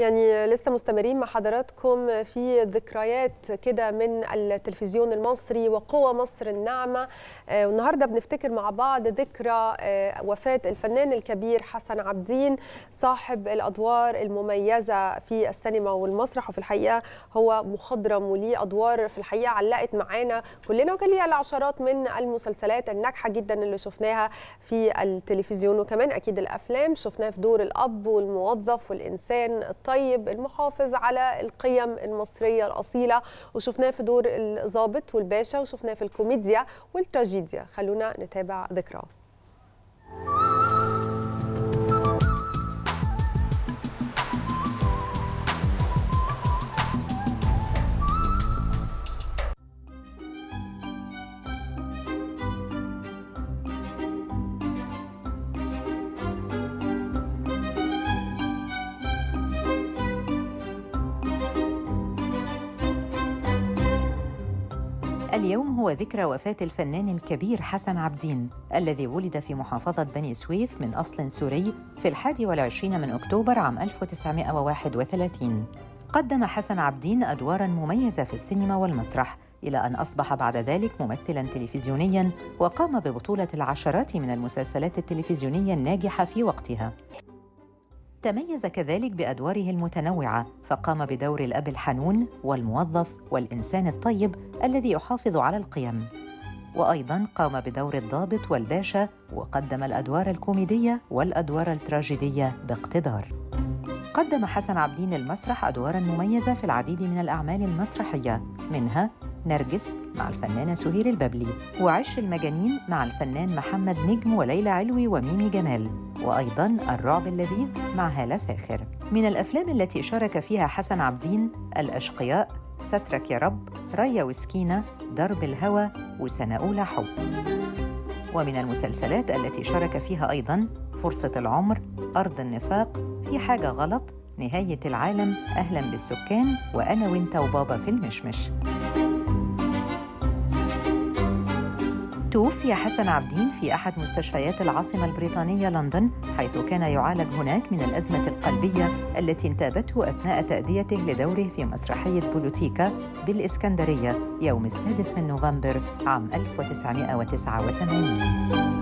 يعني لسه مستمرين مع حضراتكم في ذكريات كده من التلفزيون المصري وقوى مصر الناعمة آه، والنهاردة بنفتكر مع بعض ذكرى آه، وفاة الفنان الكبير حسن عبدين صاحب الأدوار المميزة في السينما والمسرح وفي الحقيقة هو مخضرم وليه أدوار في الحقيقة علقت معانا كلنا وكان ليه العشرات من المسلسلات الناجحة جدا اللي شفناها في التلفزيون وكمان أكيد الأفلام شفناه في دور الأب والموظف والإنسان الطيب المحافظ على القيم المصرية الأصيلة وشفناه في دور الضابط والباشا وشفناه في الكوميديا والتراجيديا خلونا نتابع ذكراه اليوم هو ذكرى وفاة الفنان الكبير حسن عبدين الذي ولد في محافظة بني سويف من أصل سوري في الحادي والعشرين من أكتوبر عام 1931 قدم حسن عبدين أدواراً مميزة في السينما والمسرح إلى أن أصبح بعد ذلك ممثلاً تلفزيونياً وقام ببطولة العشرات من المسلسلات التلفزيونية الناجحة في وقتها تميز كذلك بادواره المتنوعه فقام بدور الاب الحنون والموظف والانسان الطيب الذي يحافظ على القيم وايضا قام بدور الضابط والباشا وقدم الادوار الكوميديه والادوار التراجيديه باقتدار قدم حسن عبدين المسرح ادوارا مميزه في العديد من الاعمال المسرحيه منها نرجس مع الفنانة سهير الببلي وعش المجانين مع الفنان محمد نجم وليلى علوي وميمي جمال وأيضا الرعب اللذيذ مع هالة فاخر من الأفلام التي شارك فيها حسن عبدين الأشقياء سترك يا رب ريا وسكينة درب الهوى وسنة أولى حب ومن المسلسلات التي شارك فيها أيضا فرصة العمر أرض النفاق في حاجة غلط نهاية العالم أهلا بالسكان وأنا وإنت وبابا في المشمش توفي حسن عبدين في أحد مستشفيات العاصمة البريطانية لندن حيث كان يعالج هناك من الأزمة القلبية التي انتابته أثناء تأديته لدوره في مسرحية بولوتيكا بالإسكندرية يوم السادس من نوفمبر عام 1989